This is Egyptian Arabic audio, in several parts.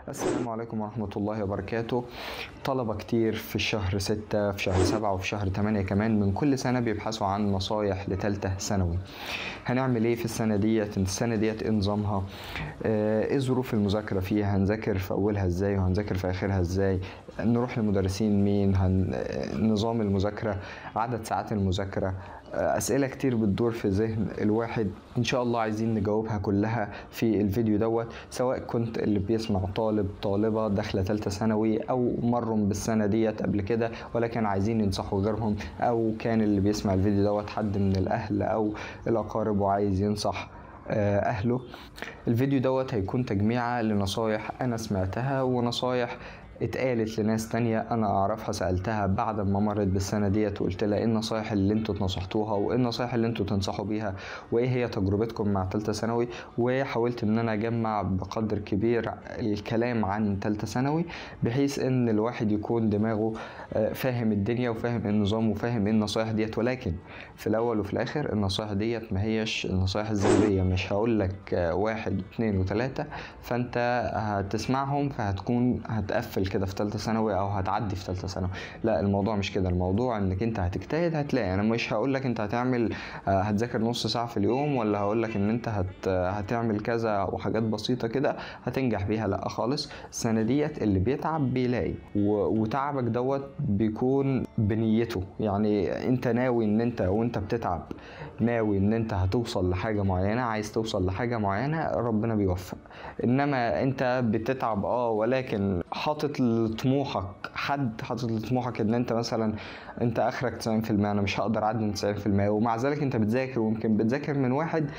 السلام عليكم ورحمة الله وبركاته طلبة كتير في الشهر ستة في شهر سبعة وفي شهر تمانية كمان من كل سنة بيبحثوا عن نصايح لتالتة ثانوي هنعمل ايه في السنة ديت السنة ديت ايه نظامها آه، ايه ظروف المذاكرة فيها هنذاكر في اولها ازاي وهنذاكر في اخرها ازاي نروح لمدرسين مين هن... آه، نظام المذاكرة عدد ساعات المذاكرة آه، أسئلة كتير بتدور في ذهن الواحد إن شاء الله عايزين نجاوبها كلها في الفيديو دوت سواء كنت اللي بيسمع طالب طالبة داخلة تالتة ثانوي أو مروا بالسنة ديت قبل كده ولكن عايزين ينصحوا غيرهم أو كان اللي بيسمع الفيديو دوت حد من الأهل أو الأقارب وعايز ينصح آه، أهله الفيديو دوت هيكون تجميعة لنصايح أنا سمعتها ونصايح اتقالت لناس تانية أنا أعرفها سألتها بعد ما مرت بالسنة ديت وقلت لها إيه النصايح اللي انتوا اتنصحتوها وإيه النصايح اللي انتوا تنصحوا بيها وإيه هي تجربتكم مع تالتة ثانوي وحاولت إن أنا أجمع بقدر كبير الكلام عن تالتة ثانوي بحيث إن الواحد يكون دماغه آه، فاهم الدنيا وفاهم النظام وفاهم إيه النصايح ديت ولكن في الأول وفي الآخر النصايح ديت ما هيش النصايح الذهبية مش هقول لك آه، واحد اتنين وتلاتة فأنت هتسمعهم فهتكون هتقفل كده في تالتة ثانوي أو هتعدي في تالتة ثانوي لا الموضوع مش كده الموضوع إنك أنت هتجتهد هتلاقي أنا مش هقول لك أنت هتعمل آه، هتذاكر نص ساعة في اليوم ولا هقول لك إن أنت هت هتعمل كذا وحاجات بسيطة كده هتنجح بيها لا خالص السنة ديت اللي بيتعب بيلاقي و- وتعبك دوت بيكون بنيته يعني انت ناوي ان انت وانت بتتعب ناوي ان انت هتوصل لحاجة معينة عايز توصل لحاجة معينة ربنا بيوفق انما انت بتتعب اه ولكن حاطط لطموحك حد حاطط لطموحك ان انت مثلا انت اخرك 90% انا مش هقدر اعدي من 90% ومع ذلك انت بتذاكر ويمكن بتذاكر من واحد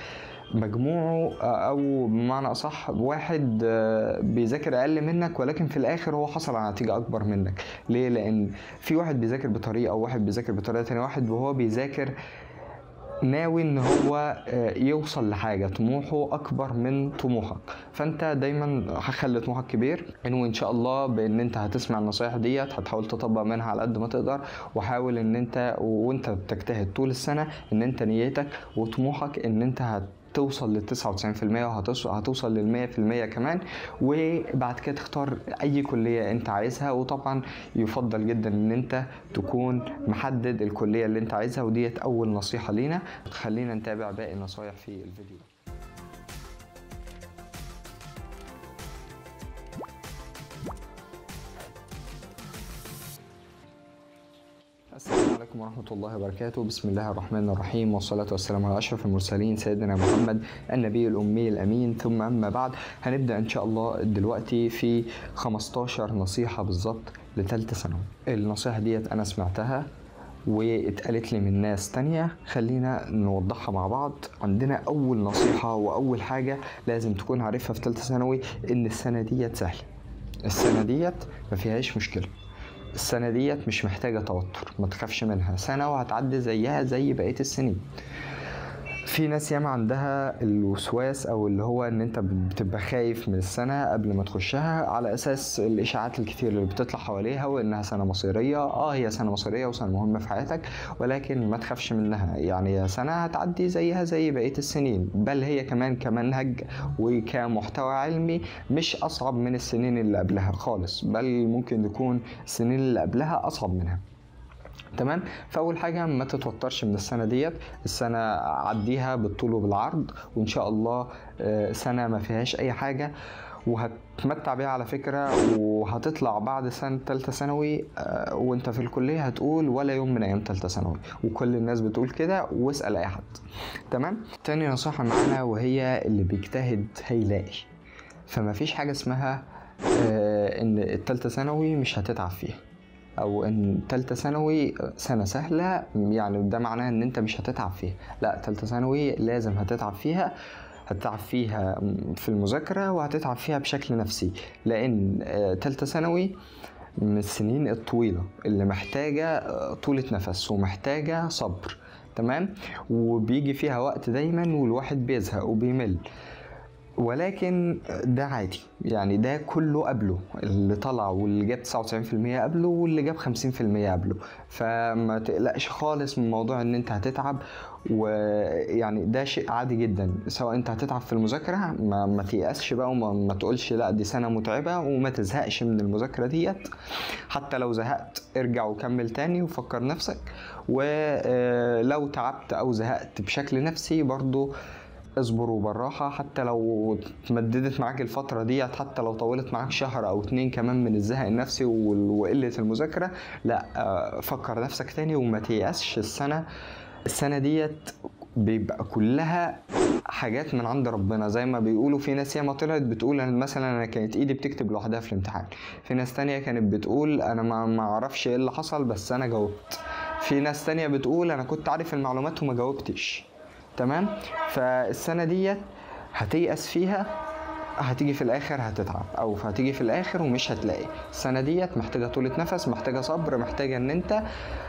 مجموعه او بمعنى اصح واحد آه، بيذاكر اقل منك ولكن في الاخر هو حصل على نتيجه اكبر منك ليه لان في واحد بيذاكر بطريقه وواحد بيذاكر بطريقه تانية واحد وهو بيذاكر ناوي ان هو آه، يوصل لحاجه طموحه اكبر من طموحك فانت دايما هخلي طموحك كبير انه ان شاء الله بان انت هتسمع النصايح ديت هتحاول تطبق منها على قد ما تقدر وحاول ان انت وانت بتجتهد طول السنه ان انت نيتك وطموحك ان انت هت توصل لل 99% وهتوصل لل 100% كمان وبعد كده تختار اي كليه انت عايزها وطبعا يفضل جدا ان انت تكون محدد الكليه اللي انت عايزها وديت اول نصيحه لينا خلينا نتابع باقي النصايح في الفيديو السلام عليكم ورحمة الله وبركاته بسم الله الرحمن الرحيم والصلاة والسلام على أشرف المرسلين سيدنا محمد النبي الأمي الأمين ثم أما بعد هنبدأ إن شاء الله دلوقتي في 15 نصيحة بالظبط لتالتة ثانوي النصيحة ديت أنا سمعتها واتقالت لي من ناس تانية خلينا نوضحها مع بعض عندنا أول نصيحة وأول حاجة لازم تكون عارفها في تالتة ثانوي إن السنة ديت سهلة السنة ديت ما فيهاش مشكلة السنة ديت مش محتاجة توتر ما تخافش منها سنة وهتعدي زيها زي بقية السنين في ناس ياما عندها الوسواس او اللي هو ان انت بتبقى خايف من السنه قبل ما تخشها على اساس الاشاعات الكتير اللي بتطلع حواليها وانها سنه مصيريه اه هي سنه مصيريه وسنه مهمه في حياتك ولكن ما تخافش منها يعني هي سنه هتعدي زيها زي بقيه السنين بل هي كمان كمنهج وكمحتوى علمي مش اصعب من السنين اللي قبلها خالص بل ممكن يكون السنين اللي قبلها اصعب منها تمام فاول حاجه ما تتوترش من السنه ديت السنه عديها بالطول وبالعرض وان شاء الله آه، سنه ما فيهاش اي حاجه وهتمتع بيها على فكرة وهتطلع بعد سنة تالتة ثانوي آه، وانت في الكلية هتقول ولا يوم من أيام تالتة ثانوي وكل الناس بتقول كده واسأل أي حد تمام تاني نصيحة معانا وهي اللي بيجتهد هيلاقي فما فيش حاجة اسمها آه، ان التالتة ثانوي مش هتتعب فيها او ان تالتة ثانوي سنة سهلة يعني ده معناه ان انت مش هتتعب فيها لا تالتة ثانوي لازم هتتعب فيها هتتعب فيها في المذاكرة وهتتعب فيها بشكل نفسي لان آه، تالتة ثانوي من السنين الطويلة اللي محتاجة آه، طولة نفس ومحتاجة صبر تمام وبيجي فيها وقت دايما والواحد بيزهق وبيمل ولكن ده عادي يعني ده كله قبله اللي طلع واللي جاب 99% قبله واللي جاب 50% قبله فما تقلقش خالص من موضوع ان انت هتتعب ويعني ده شيء عادي جدا سواء انت هتتعب في المذاكره ما, ما تيأسش بقى وما ما تقولش لا دي سنه متعبه وما تزهقش من المذاكره ديت حتى لو زهقت ارجع وكمل تاني وفكر نفسك ولو تعبت او زهقت بشكل نفسي برضو اصبر وبالراحة حتى لو اتمددت معاك الفترة ديت حتى لو طولت معاك شهر أو اتنين كمان من الزهق النفسي وقلة المذاكرة لا آه، فكر نفسك تاني وما تيأسش السنة السنة ديت بيبقى كلها حاجات من عند ربنا زي ما بيقولوا في ناس ياما طلعت بتقول انا مثلا انا كانت ايدي بتكتب لوحدها في الامتحان في ناس تانية كانت بتقول انا ما ما اعرفش ايه اللي حصل بس انا جاوبت في ناس تانية بتقول انا كنت عارف المعلومات وما جاوبتش تمام فالسنة ديت هتيأس فيها هتيجي في الاخر هتتعب او هتيجي في الاخر ومش هتلاقي السنة ديت محتاجة طولة نفس محتاجة صبر محتاجة ان انت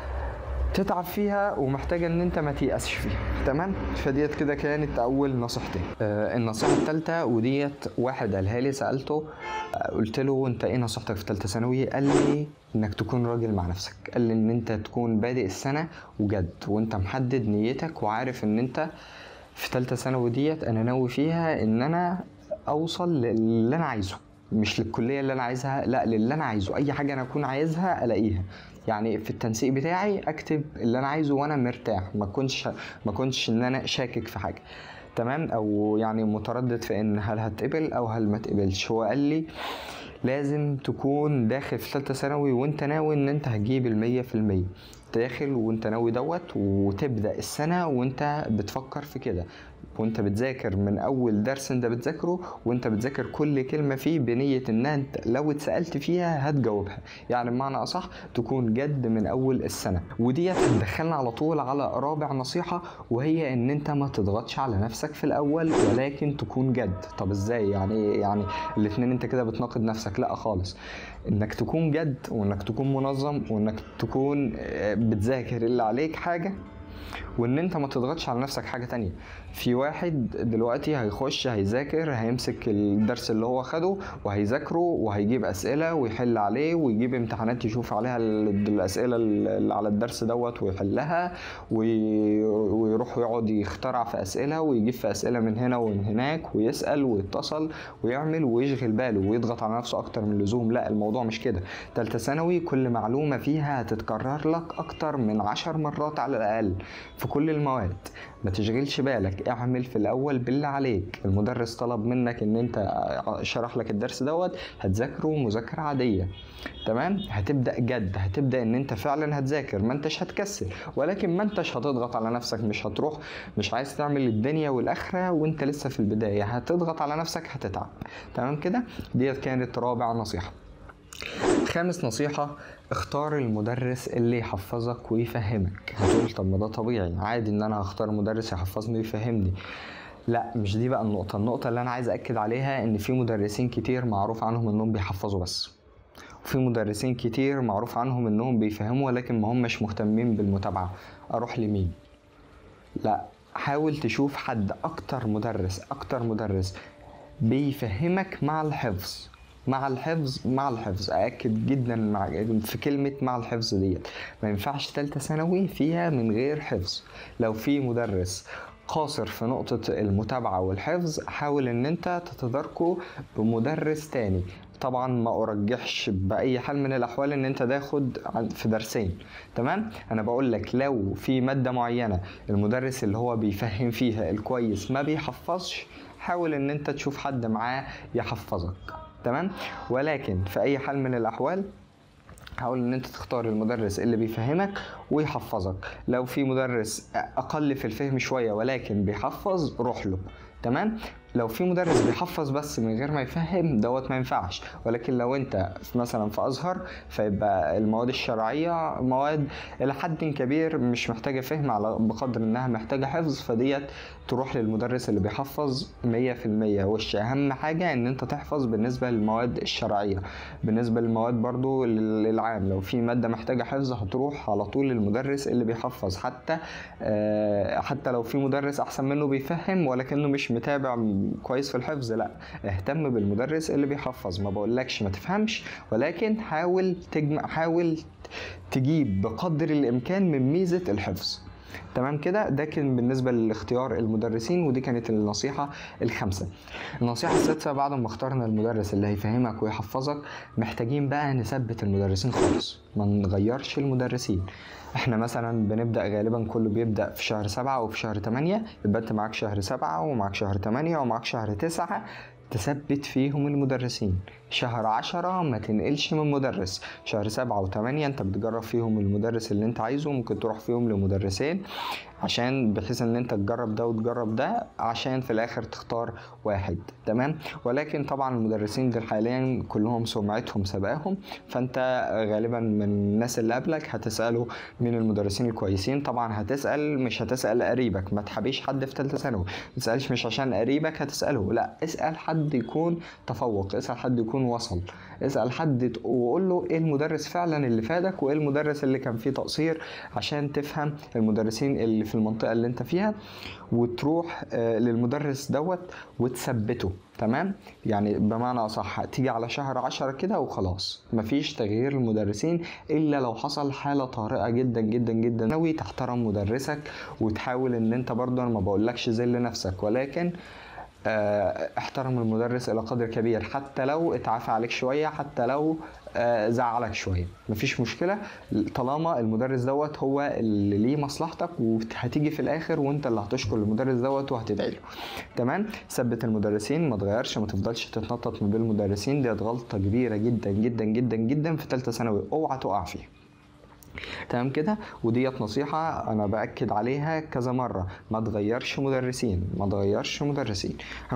تتعب فيها ومحتاجه ان انت ما تيأسش فيها تمام فديت كده كانت اول نصيحتين آه النصيحه الثالثه وديت واحد قالها لي سالته آه قلت له انت ايه نصيحتك في ثالثه ثانوي قال لي انك تكون راجل مع نفسك قال لي ان انت تكون بادئ السنه وجد وانت محدد نيتك وعارف ان انت في ثالثه ثانوي ديت انا ناوي فيها ان انا اوصل للي انا عايزه مش للكليه اللي انا عايزها لا للي انا عايزه اي حاجه انا اكون عايزها الاقيها يعني في التنسيق بتاعي اكتب اللي انا عايزه وانا مرتاح ما كنتش ما كنتش ان انا شاكك في حاجه تمام او يعني متردد في ان هل هتقبل او هل ما تقبلش هو قال لي لازم تكون داخل في ثالثه ثانوي وانت ناوي ان انت هتجيب المية في المية داخل وانت ناوي دوت وتبدا السنه وانت بتفكر في كده وانت بتذاكر من اول درس انت بتذاكره وانت بتذاكر كل كلمه فيه بنيه ان انت لو اتسالت فيها هتجاوبها يعني بمعنى اصح تكون جد من اول السنه وديت هتدخلنا على طول على رابع نصيحه وهي ان انت ما تضغطش على نفسك في الاول ولكن تكون جد طب ازاي يعني يعني الاثنين انت كده بتناقض نفسك لا خالص انك تكون جد وانك تكون منظم وانك تكون بتذاكر اللي عليك حاجه وان انت ما تضغطش على نفسك حاجه تانية في واحد دلوقتي هيخش هيذاكر هيمسك الدرس اللي هو خده وهيذاكره وهيجيب اسئله ويحل عليه ويجيب امتحانات يشوف عليها الاسئله اللي على الدرس دوت ويحلها ويروح يقعد يخترع في اسئله ويجيب في اسئله من هنا ومن هناك ويسال ويتصل ويعمل ويشغل باله ويضغط على نفسه اكتر من اللزوم لا الموضوع مش كده تالتة ثانوي كل معلومه فيها هتتكرر لك اكتر من عشر مرات على الاقل في كل المواد ما تشغلش بالك اعمل في الاول باللي عليك المدرس طلب منك ان انت شرح لك الدرس دوت هتذاكره مذاكره عاديه تمام هتبدا جد هتبدا ان انت فعلا هتذاكر ما انتش هتكسل ولكن ما انتش هتضغط على نفسك مش هتروح مش عايز تعمل الدنيا والاخره وانت لسه في البدايه هتضغط على نفسك هتتعب تمام كده ديت كانت رابع نصيحه خامس نصيحة اختار المدرس اللي يحفظك ويفهمك هتقول طب ما ده طبيعي عادي ان انا هختار مدرس يحفظني ويفهمني لا مش دي بقى النقطة النقطة اللي انا عايز اكد عليها ان في مدرسين كتير معروف عنهم انهم بيحفظوا بس وفي مدرسين كتير معروف عنهم انهم بيفهموا ولكن ما همش مهتمين بالمتابعة اروح لمين لا حاول تشوف حد اكتر مدرس اكتر مدرس بيفهمك مع الحفظ مع الحفظ مع الحفظ أأكد جدا مع في كلمة مع الحفظ ديت ما ينفعش تالتة ثانوي فيها من غير حفظ لو في مدرس قاصر في نقطة المتابعة والحفظ حاول ان انت تتداركه بمدرس تاني طبعا ما ارجحش باي حال من الاحوال ان انت تاخد في درسين تمام انا بقول لك لو في ماده معينه المدرس اللي هو بيفهم فيها الكويس ما بيحفظش حاول ان انت تشوف حد معاه يحفظك تمام ولكن في اي حال من الاحوال حاول ان انت تختار المدرس اللي بيفهمك ويحفظك لو في مدرس اقل في الفهم شويه ولكن بيحفظ روح له تمام لو في مدرس بيحفظ بس من غير ما يفهم دوت ما ينفعش ولكن لو انت في مثلا في ازهر فيبقى المواد الشرعيه مواد الى حد كبير مش محتاجه فهم على بقدر انها محتاجه حفظ فديت تروح للمدرس اللي بيحفظ 100% وش اهم حاجه ان انت تحفظ بالنسبه للمواد الشرعيه بالنسبه للمواد برضو للعام لو في ماده محتاجه حفظ هتروح على طول للمدرس اللي بيحفظ حتى حتى لو في مدرس احسن منه بيفهم ولكنه مش متابع كويس في الحفظ لا اهتم بالمدرس اللي بيحفظ ما بقولكش ما تفهمش ولكن حاول تجمع حاول تجيب بقدر الامكان من ميزه الحفظ تمام كده ده كان بالنسبه لاختيار المدرسين ودي كانت النصيحه الخامسه النصيحه السادسه بعد ما اخترنا المدرس اللي هيفهمك ويحفظك محتاجين بقى نثبت المدرسين خالص ما نغيرش المدرسين احنا مثلا بنبدا غالبا كله بيبدا في شهر سبعة او في شهر تمانية يبقى انت معاك شهر سبعة ومعاك شهر تمانية ومعاك شهر تسعة تثبت فيهم المدرسين شهر عشرة ما تنقلش من مدرس شهر سبعة وثمانية انت بتجرب فيهم المدرس اللي انت عايزه ممكن تروح فيهم لمدرسين عشان بحيث ان انت تجرب ده وتجرب ده عشان في الاخر تختار واحد تمام ولكن طبعا المدرسين دول حاليا كلهم سمعتهم سبقاهم فانت غالبا من الناس اللي قبلك هتساله مين المدرسين الكويسين طبعا هتسال مش هتسال قريبك ما تحبيش حد في ثالثه ثانوي ما تسالش مش عشان قريبك هتساله لا اسال حد يكون تفوق اسال حد يكون وصل اسال حد وقول له ايه المدرس فعلا اللي فادك وايه المدرس اللي كان فيه تقصير عشان تفهم المدرسين اللي في المنطقه اللي انت فيها وتروح آه، للمدرس دوت وتثبته تمام يعني بمعنى اصح تيجي على شهر عشرة كده وخلاص مفيش تغيير المدرسين الا لو حصل حاله طارئه جدا جدا جدا ناوي تحترم مدرسك وتحاول ان انت برضه انا ما بقولكش ذل نفسك ولكن آه، احترم المدرس الى قدر كبير حتى لو اتعافى عليك شويه حتى لو آه، زعلك شويه مفيش مشكله طالما المدرس دوت هو اللي ليه مصلحتك وهتيجي في الاخر وانت اللي هتشكر المدرس دوت وهتدعي له تمام ثبت المدرسين ما تغيرش ما تفضلش تتنطط ما بين المدرسين ديت غلطه كبيره جدا جدا جدا جدا في ثالثه ثانوي اوعى تقع فيها تمام كده وديت نصيحة أنا بأكد عليها كذا مرة ما تغيرش مدرسين ما تغيرش مدرسين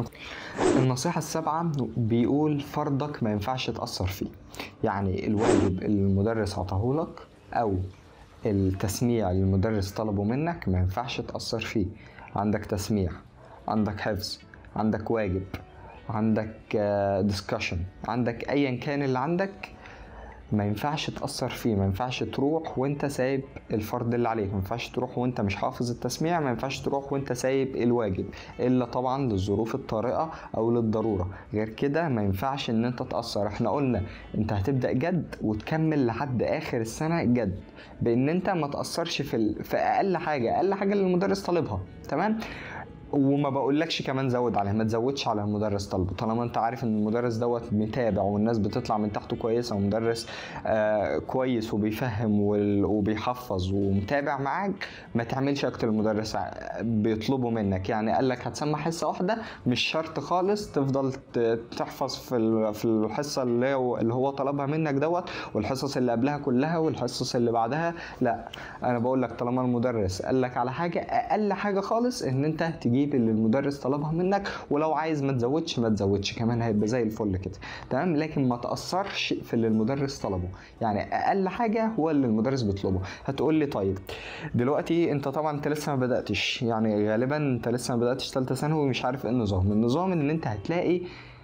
النصيحة السابعة بيقول فرضك ما ينفعش تأثر فيه يعني الواجب اللي المدرس عطاهولك أو التسميع اللي المدرس طلبه منك ما ينفعش تأثر فيه عندك تسميع عندك حفظ عندك واجب عندك ديسكشن عندك ايا كان اللي عندك ما ينفعش تأثر فيه ما ينفعش تروح وانت سايب الفرض اللي عليك ما ينفعش تروح وانت مش حافظ التسميع ما ينفعش تروح وانت سايب الواجب الا طبعا للظروف الطارئة او للضرورة غير كده ما ينفعش ان انت تأثر احنا قلنا انت هتبدأ جد وتكمل لحد اخر السنة جد بان انت ما تأثرش في, ال... في اقل حاجة اقل حاجة اللي المدرس طالبها تمام وما بقولكش كمان زود عليه ما تزودش على المدرس طلبه طالما انت عارف ان المدرس دوت متابع والناس بتطلع من تحته كويسه ومدرس آه كويس وبيفهم وبيحفظ ومتابع معاك ما تعملش اكتر المدرس بيطلبه منك يعني قال لك هتسمع حصه واحده مش شرط خالص تفضل تحفظ في في الحصه اللي هو اللي هو طلبها منك دوت والحصص اللي قبلها كلها والحصص اللي بعدها لا انا بقول لك طالما المدرس قال لك على حاجه اقل حاجه خالص ان انت تجيب تجيب اللي المدرس طلبها منك ولو عايز ما تزودش ما تزودش كمان هيبقى زي الفل كده تمام لكن ما تاثرش في اللي المدرس طلبه يعني اقل حاجه هو اللي المدرس بيطلبه هتقول لي طيب دلوقتي انت طبعا انت لسه ما بداتش يعني غالبا انت لسه ما بداتش ثالثه ثانوي ومش عارف ايه النظام النظام ان انت هتلاقي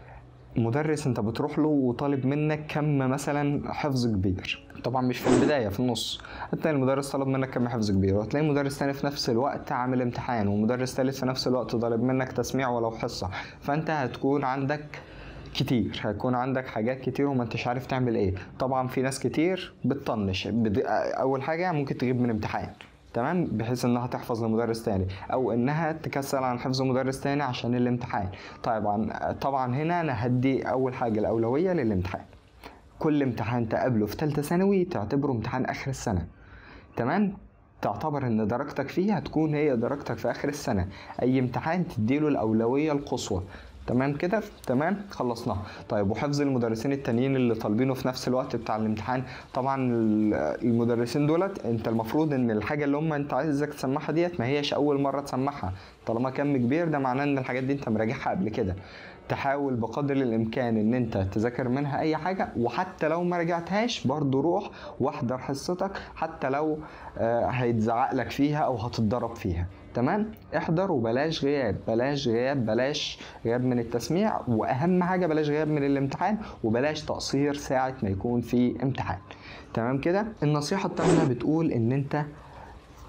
مدرس انت بتروح له وطالب منك كم مثلا حفظ كبير طبعا مش في البدايه في النص هتلاقي المدرس طلب منك كم حفظ كبير وهتلاقي مدرس تاني في نفس الوقت عامل امتحان ومدرس تالت في نفس الوقت طالب منك تسميع ولو حصه فانت هتكون عندك كتير هيكون عندك حاجات كتير وما انتش عارف تعمل ايه طبعا في ناس كتير بتطنش اول حاجه ممكن تغيب من امتحان تمام بحيث انها تحفظ لمدرس تاني او انها تكسل عن حفظ مدرس تاني عشان الامتحان طبعا طبعا هنا انا هدي اول حاجه الاولويه للامتحان كل امتحان تقابله في ثالثه ثانوي تعتبره امتحان اخر السنه تمام تعتبر ان درجتك فيه هتكون هي درجتك في اخر السنه اي امتحان تديله الاولويه القصوى تمام كده تمام خلصناها طيب وحفظ المدرسين التانيين اللي طالبينه في نفس الوقت بتاع الامتحان طبعا المدرسين دولت انت المفروض ان الحاجه اللي هم انت عايزك تسمعها ديت ما هيش اول مره تسمعها طالما كم كبير ده معناه ان الحاجات دي انت مراجعها قبل كده تحاول بقدر الامكان ان انت تذاكر منها اي حاجه وحتى لو ما رجعتهاش برضو روح واحضر حصتك حتى لو آه، هيتزعق لك فيها او هتتضرب فيها تمام احضر وبلاش غياب بلاش غياب بلاش غياب من التسميع واهم حاجه بلاش غياب من الامتحان وبلاش تقصير ساعه ما يكون في امتحان تمام كده النصيحه الثامنه بتقول ان انت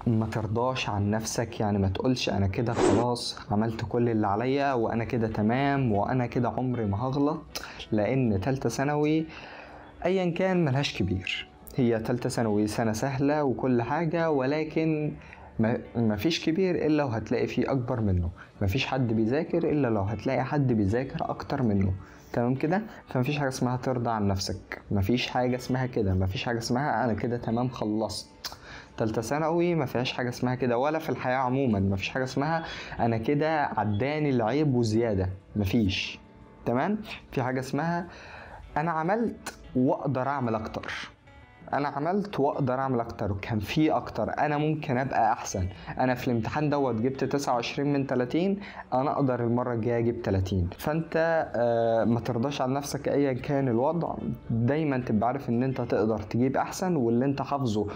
ما ترضاش عن نفسك يعني ما تقولش انا كده خلاص عملت كل اللي عليا وانا كده تمام وانا كده عمري ما هغلط لان تالتة ثانوي ايا كان ملهاش كبير هي تالتة ثانوي سنة سهلة وكل حاجة ولكن ما فيش كبير الا وهتلاقي فيه اكبر منه ما فيش حد بيذاكر الا لو هتلاقي حد بيذاكر اكتر منه تمام كده فمفيش حاجه اسمها ترضى عن نفسك مفيش حاجه اسمها كده مفيش حاجه اسمها انا كده تمام خلصت تالتة ثانوي ما فيهاش حاجة اسمها كده ولا في الحياة عموما ما فيش حاجة اسمها أنا كده عداني العيب وزيادة مفيش تمام في حاجة اسمها أنا عملت وأقدر أعمل أكتر انا عملت واقدر اعمل اكتر وكان في اكتر انا ممكن ابقى احسن انا في الامتحان دوت جبت 29 من 30 انا اقدر المره الجايه اجيب 30 فانت آه ما ترضاش عن نفسك ايا كان الوضع دايما تبقى عارف ان انت تقدر تجيب احسن واللي انت حافظه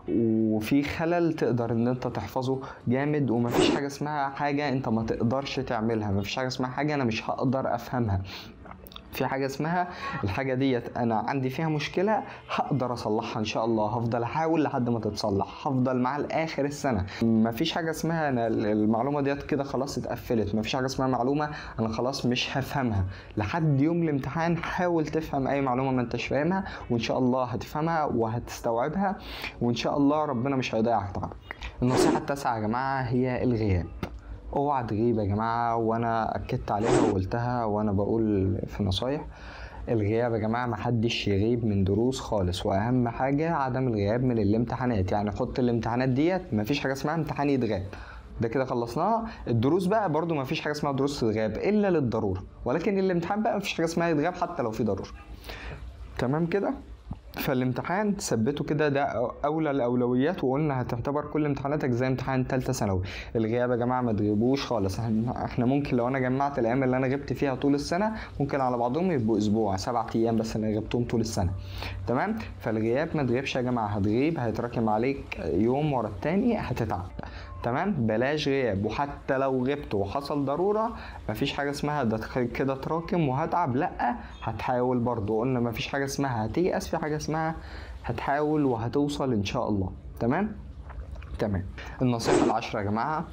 وفي خلل تقدر ان انت تحفظه جامد ومفيش حاجه اسمها حاجه انت ما تقدرش تعملها مفيش حاجه اسمها حاجه انا مش هقدر افهمها في حاجه اسمها الحاجه ديت انا عندي فيها مشكله هقدر اصلحها ان شاء الله هفضل احاول لحد ما تتصلح هفضل معاها لاخر السنه مفيش حاجه اسمها انا المعلومه ديت كده خلاص اتقفلت مفيش حاجه اسمها معلومه انا خلاص مش هفهمها لحد يوم الامتحان حاول تفهم اي معلومه ما انتش فاهمها وان شاء الله هتفهمها وهتستوعبها وان شاء الله ربنا مش هيضيع تعبك النصيحه التاسعه يا جماعه هي الغياب اوعى تغيب يا جماعه وانا اكدت عليها وقلتها وانا بقول في نصايح الغياب يا جماعه محدش يغيب من دروس خالص واهم حاجه عدم الغياب من الامتحانات يعني حط الامتحانات ديت مفيش حاجه اسمها امتحان يتغاب ده كده خلصناها الدروس بقى برضو مفيش حاجه اسمها دروس تتغاب الا للضروره ولكن الامتحان بقى مفيش حاجه اسمها يتغاب حتى لو في ضروره تمام كده فالامتحان ثبته كده ده اولى الاولويات وقلنا هتعتبر كل امتحاناتك زي امتحان ثالثه ثانوي الغياب يا جماعه ما تغيبوش خالص احنا ممكن لو انا جمعت الايام اللي انا غبت فيها طول السنه ممكن على بعضهم يبقوا اسبوع سبعة ايام بس انا غبتهم طول السنه تمام فالغياب ما تغيبش يا جماعه هتغيب هيتراكم عليك يوم ورا التاني هتتعب تمام بلاش غياب وحتى لو غبت وحصل ضروره مفيش حاجه اسمها ده كده تراكم وهتعب لا هتحاول برضو قلنا مفيش حاجه اسمها هتيأس في حاجه اسمها هتحاول وهتوصل ان شاء الله تمام تمام النصيحه العشره يا جماعه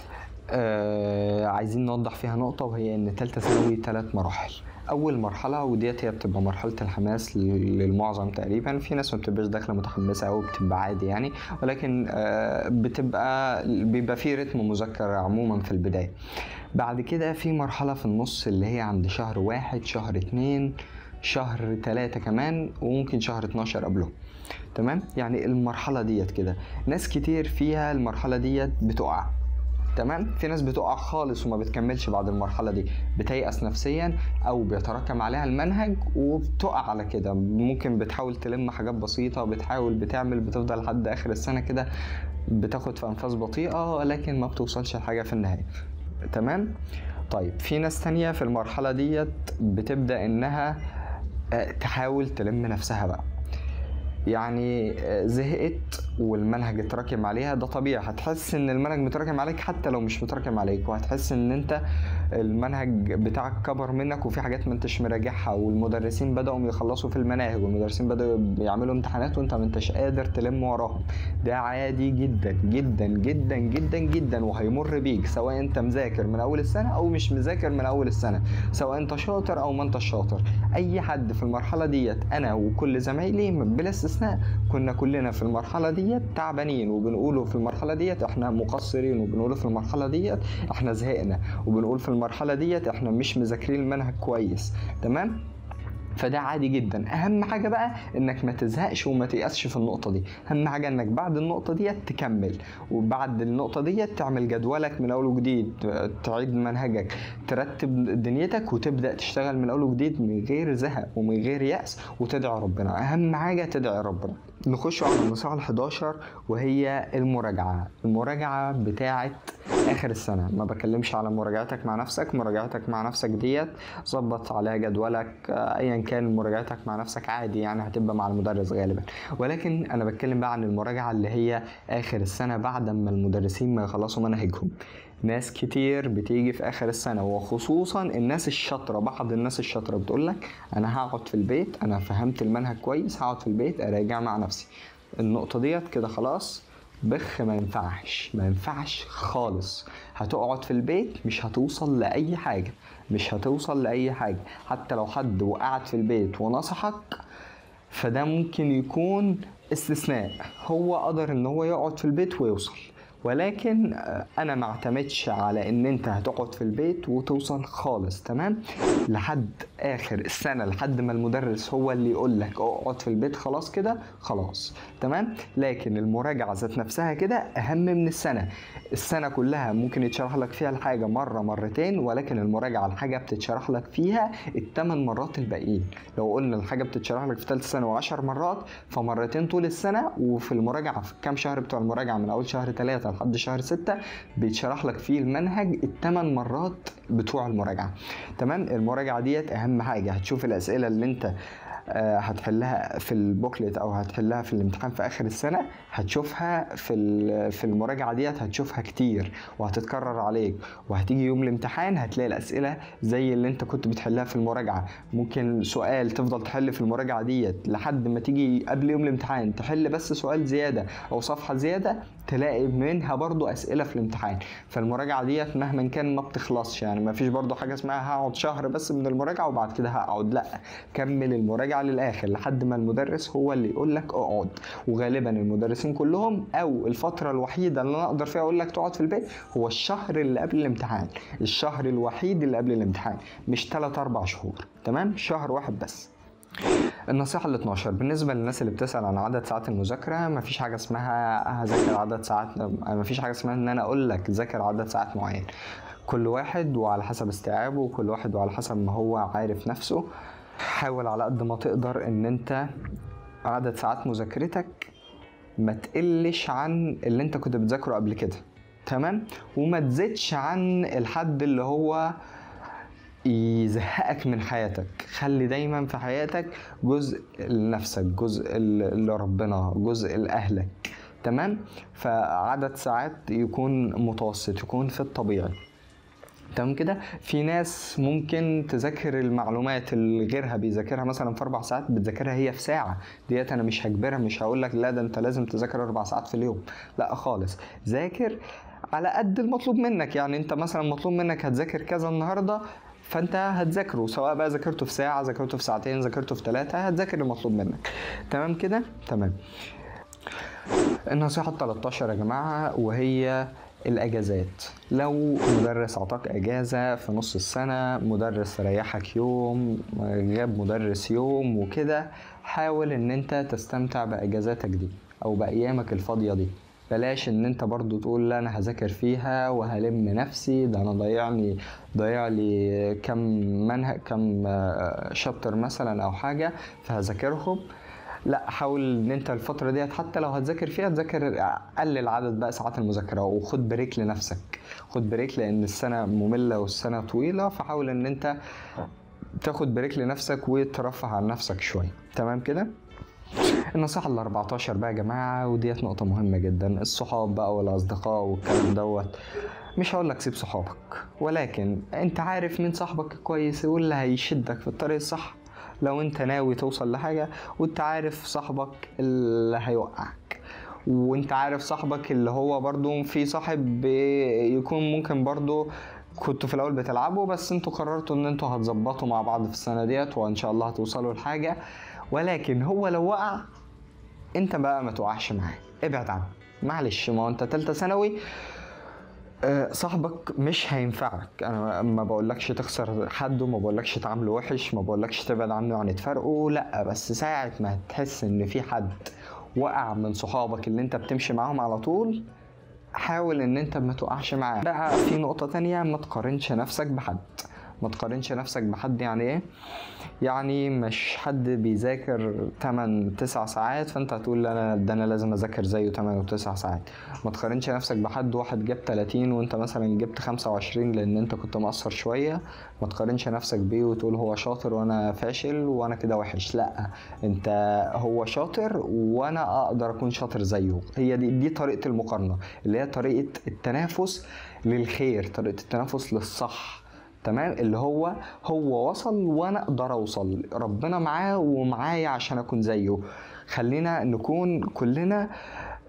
آه عايزين نوضح فيها نقطه وهي ان تالتة ثانوي ثلاث مراحل اول مرحله وديت هي بتبقى مرحله الحماس للمعظم تقريبا في ناس ما بتبقاش داخله متحمسه او بتبقى عادي يعني ولكن آه، بتبقى بيبقى في رتم مذكر عموما في البدايه بعد كده في مرحله في النص اللي هي عند شهر واحد شهر اتنين شهر تلاتة كمان وممكن شهر 12 قبله تمام يعني المرحلة ديت كده ناس كتير فيها المرحلة ديت بتقع تمام في ناس بتقع خالص وما بتكملش بعد المرحله دي بتيأس نفسيا او بيتراكم عليها المنهج وبتقع على كده ممكن بتحاول تلم حاجات بسيطه بتحاول بتعمل بتفضل لحد اخر السنه كده بتاخد في انفاس بطيئه ولكن ما بتوصلش لحاجه في النهايه تمام طيب في ناس تانية في المرحلة ديت بتبدأ إنها آه، تحاول تلم نفسها بقى يعني آه، زهقت والمنهج اتراكم عليها ده طبيعي هتحس ان المنهج متراكم عليك حتى لو مش متراكم عليك وهتحس ان انت المنهج بتاعك كبر منك وفي حاجات ما انتش مراجعها والمدرسين بداوا يخلصوا في المناهج والمدرسين بداوا يعملوا امتحانات وانت ما انتش قادر تلم وراهم ده عادي جدا جدا جدا جدا جدا وهيمر بيك سواء انت مذاكر من اول السنه او مش مذاكر من اول السنه سواء انت شاطر او ما انت شاطر اي حد في المرحله ديت انا وكل زمايلي بلا استثناء كنا كلنا في المرحله ديت تعبانين وبنقوله في المرحله ديت احنا مقصرين وبنقوله في المرحله ديت احنا زهقنا وبنقول في المرحله ديت احنا مش مذاكرين المنهج كويس تمام فده عادي جدا اهم حاجه بقى انك ما تزهقش وما تيأسش في النقطه دي اهم حاجه انك بعد النقطه ديت تكمل وبعد النقطه ديت تعمل جدولك من اول وجديد تعيد منهجك ترتب دنيتك وتبدا تشتغل من اول وجديد من غير زهق ومن غير يأس وتدعي ربنا اهم حاجه تدعي ربنا نخش على المساحة ال 11 وهي المراجعة المراجعة بتاعة آخر السنة ما بكلمش على مراجعتك مع نفسك مراجعتك مع نفسك ديت ظبط عليها جدولك أيا كان مراجعتك مع نفسك عادي يعني هتبقى مع المدرس غالبا ولكن أنا بتكلم بقى عن المراجعة اللي هي آخر السنة بعد ما المدرسين ما يخلصوا مناهجهم ناس كتير بتيجي في اخر السنه وخصوصا الناس الشاطره بعض الناس الشاطره بتقول لك انا هقعد في البيت انا فهمت المنهج كويس هقعد في البيت اراجع مع نفسي النقطه ديت كده خلاص بخ ما ينفعش ما ينفعش خالص هتقعد في البيت مش هتوصل لأي حاجة مش هتوصل لأي حاجة حتى لو حد وقعد في البيت ونصحك فده ممكن يكون استثناء هو قدر ان هو يقعد في البيت ويوصل ولكن آه، انا ما اعتمدش على ان انت هتقعد في البيت وتوصل خالص تمام لحد اخر السنه لحد ما المدرس هو اللي يقول لك اقعد في البيت خلاص كده خلاص تمام لكن المراجعه ذات نفسها كده اهم من السنه السنه كلها ممكن يتشرح لك فيها الحاجه مره مرتين ولكن المراجعه الحاجه بتتشرح لك فيها الثمان مرات الباقيين لو قلنا الحاجه بتتشرح لك في ثالث سنه وعشر مرات فمرتين طول السنه وفي المراجعه في كام شهر بتوع المراجعه من اول شهر ثلاثة لحد شهر ستة بيتشرح لك فيه المنهج الثمان مرات بتوع المراجعه تمام المراجعه ديت اهم حاجه هتشوف الاسئله اللي انت آه، هتحلها في البوكلت او هتحلها في الامتحان في اخر السنه هتشوفها في في المراجعه ديت هتشوفها كتير وهتتكرر عليك وهتيجي يوم الامتحان هتلاقي الاسئله زي اللي انت كنت بتحلها في المراجعه ممكن سؤال تفضل تحل في المراجعه ديت لحد ما تيجي قبل يوم الامتحان تحل بس سؤال زياده او صفحه زياده تلاقي منها برضو اسئله في الامتحان فالمراجعه ديت مهما كان ما بتخلصش يعني ما فيش برضو حاجه اسمها هقعد شهر بس من المراجعه وبعد كده هقعد لا كمل المراجعه للاخر لحد ما المدرس هو اللي يقول لك اقعد وغالبا المدرسين كلهم او الفتره الوحيده اللي انا اقدر فيها اقول لك تقعد في البيت هو الشهر اللي قبل الامتحان الشهر الوحيد اللي قبل الامتحان مش 3 4 شهور تمام شهر واحد بس النصيحة ال 12 بالنسبة للناس اللي بتسأل عن عدد ساعات المذاكرة مفيش حاجة اسمها هذاكر عدد ساعات مفيش حاجة اسمها ان انا اقول لك ذاكر عدد ساعات معين كل واحد وعلى حسب استيعابه وكل واحد وعلى حسب ما هو عارف نفسه حاول على قد ما تقدر ان انت عدد ساعات مذاكرتك ما تقلش عن اللي انت كنت بتذاكره قبل كده تمام وما تزيدش عن الحد اللي هو يزهقك من حياتك خلي دايما في حياتك جزء لنفسك جزء لربنا جزء لأهلك تمام فعدد ساعات يكون متوسط يكون في الطبيعي تمام كده في ناس ممكن تذاكر المعلومات اللي غيرها بيذاكرها مثلا في اربع ساعات بتذاكرها هي في ساعه ديت انا مش هجبرها مش هقول لك لا ده انت لازم تذاكر اربع ساعات في اليوم لا خالص ذاكر على قد المطلوب منك يعني انت مثلا مطلوب منك هتذاكر كذا النهارده فانت هتذاكره سواء بقى ذاكرته في ساعه ذاكرته في ساعتين ذاكرته في ثلاثه هتذاكر المطلوب منك تمام كده تمام النصيحه ال 13 يا جماعه وهي الاجازات لو مدرس عطاك اجازه في نص السنه مدرس ريحك يوم غاب مدرس يوم وكده حاول ان انت تستمتع باجازاتك دي او بايامك الفاضيه دي بلاش ان انت برضو تقول لا انا هذاكر فيها وهلم نفسي ده انا ضيعني ضيع لي كم منهج كم شابتر مثلا او حاجه فهذاكرهم لا حاول ان انت الفتره ديت حتى لو هتذاكر فيها تذاكر قلل عدد بقى ساعات المذاكره وخد بريك لنفسك خد بريك لان السنه ممله والسنه طويله فحاول ان انت تاخد بريك لنفسك وترفه عن نفسك شويه تمام كده النصيحة ال 14 بقى يا جماعة وديت نقطة مهمة جدا الصحاب بقى والأصدقاء والكلام دوت مش هقول لك سيب صحابك ولكن انت عارف مين صاحبك كويس واللي هيشدك في الطريق الصح لو انت ناوي توصل لحاجة وانت عارف صاحبك اللي هيوقعك وانت عارف صاحبك اللي هو برضو في صاحب يكون ممكن برضو كنتوا في الاول بتلعبوا بس انتوا قررتوا ان انتوا هتظبطوا مع بعض في السنه ديت وان شاء الله هتوصلوا لحاجه ولكن هو لو وقع انت بقى ما توقعش معاه ابعد عنه معلش ما هو انت تالتة ثانوي آه، صاحبك مش هينفعك انا ما بقولكش تخسر حد وما بقولكش تعامله وحش ما بقولكش تبعد عنه يعني تفرقه لا بس ساعة ما تحس ان في حد وقع من صحابك اللي انت بتمشي معاهم على طول حاول ان انت ما تقعش معاه بقى في نقطة تانية ما تقارنش نفسك بحد ما تقارنش نفسك بحد يعني ايه يعني مش حد بيذاكر 8 9 ساعات فانت هتقول انا ده انا لازم اذاكر زيه 8 و9 ساعات ما تقارنش نفسك بحد واحد جاب 30 وانت مثلا جبت 25 لان انت كنت مقصر شويه ما تقارنش نفسك بيه وتقول هو شاطر وانا فاشل وانا كده وحش لا انت هو شاطر وانا اقدر اكون شاطر زيه هي دي دي طريقه المقارنه اللي هي طريقه التنافس للخير طريقه التنافس للصح تمام اللي هو هو وصل وانا اقدر اوصل ربنا معاه ومعايا عشان اكون زيه خلينا نكون كلنا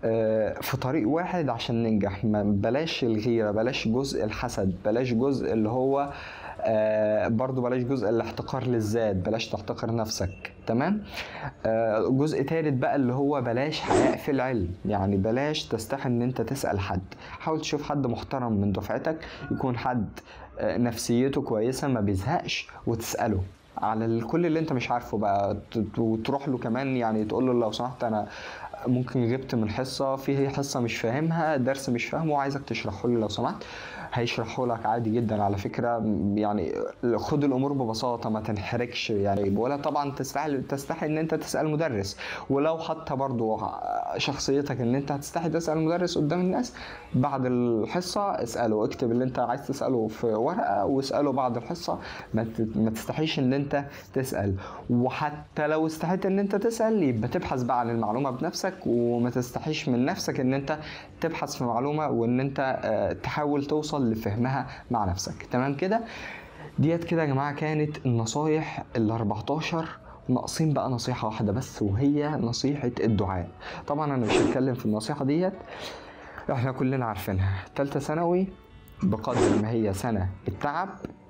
آه، في طريق واحد عشان ننجح ما بلاش الغيرة بلاش جزء الحسد بلاش جزء اللي هو آه، برضو بلاش جزء الاحتقار للذات بلاش تحتقر نفسك تمام آه، جزء تالت بقى اللي هو بلاش حياء في العلم يعني بلاش تستحي ان انت تسأل حد حاول تشوف حد محترم من دفعتك يكون حد آه، نفسيته كويسة ما بيزهقش وتسأله على كل اللي انت مش عارفه بقى ت- وتروح له كمان يعني تقول له لو سمحت انا ممكن غبت من حصه في حصه مش فاهمها درس مش فاهمه وعايزك تشرحه لي لو سمحت هيشرحه لك عادي جدا على فكره يعني خد الامور ببساطه ما تنحرجش يعني ولا طبعا تستحي تستحي ان انت تسال مدرس ولو حتى برضو شخصيتك ان انت هتستحي تسال مدرس قدام الناس بعد الحصه اساله اكتب اللي انت عايز تساله في ورقه واساله بعد الحصه ما ت- ما تستحيش ان انت تسال وحتى لو استحيت ان انت تسال يبقى تبحث بقى عن المعلومه بنفسك وما تستحيش من نفسك ان انت تبحث في معلومه وان انت آه، تحاول توصل لفهمها مع نفسك تمام كده ديت كده يا جماعه كانت النصايح ال 14 ناقصين بقى نصيحه واحده بس وهي نصيحه الدعاء طبعا انا مش هتكلم في النصيحه ديت احنا كلنا عارفينها تالتة ثانوي بقدر ما هي سنه التعب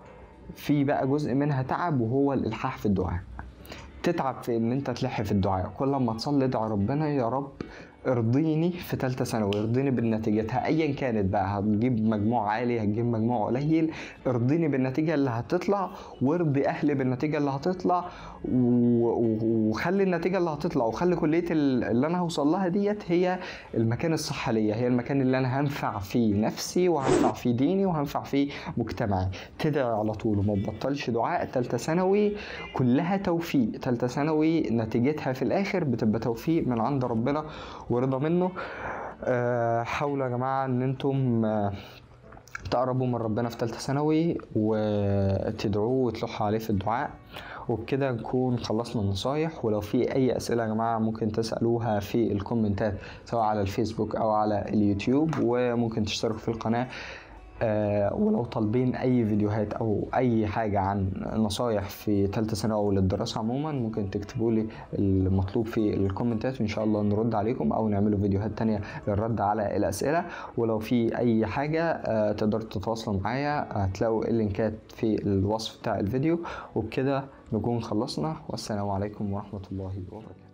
في بقى جزء منها تعب وهو الالحاح في الدعاء تتعب في ان انت تلح في الدعاء كل ما تصلي ادعي ربنا يا رب ارضيني في ثالثه ثانوي ارضيني بنتيجتها ايا كانت بقى هتجيب مجموع عالي هتجيب مجموع قليل ارضيني بالنتيجه اللي هتطلع وارضي اهلي بالنتيجه اللي هتطلع و- و- وخلي النتيجه اللي هتطلع وخلي كليه ال- اللي انا هوصل لها ديت هي المكان الصح ليا هي المكان اللي انا هنفع فيه نفسي وهنفع فيه ديني وهنفع فيه مجتمعي تدعي على طول وما تبطلش دعاء ثالثه ثانوي كلها توفيق ثالثه ثانوي نتيجتها في الاخر بتبقى توفيق من عند ربنا ورضا منه آه، حاولوا يا جماعه ان انتم آه، تقربوا من ربنا في ثالثه ثانوي وتدعوه وتلحوا عليه في الدعاء وبكده نكون خلصنا النصايح ولو في اي اسئله يا جماعه ممكن تسالوها في الكومنتات سواء على الفيسبوك او على اليوتيوب وممكن تشتركوا في القناه آه، ولو طالبين اي فيديوهات او اي حاجه عن نصايح في ثالثه ثانوي او للدراسه عموما ممكن تكتبوا لي المطلوب في الكومنتات وان شاء الله نرد عليكم او نعملوا فيديوهات تانية للرد على الاسئله ولو في اي حاجه آه، تقدروا تتواصلوا معايا هتلاقوا اللينكات في الوصف بتاع الفيديو وبكده نكون خلصنا والسلام عليكم ورحمه الله وبركاته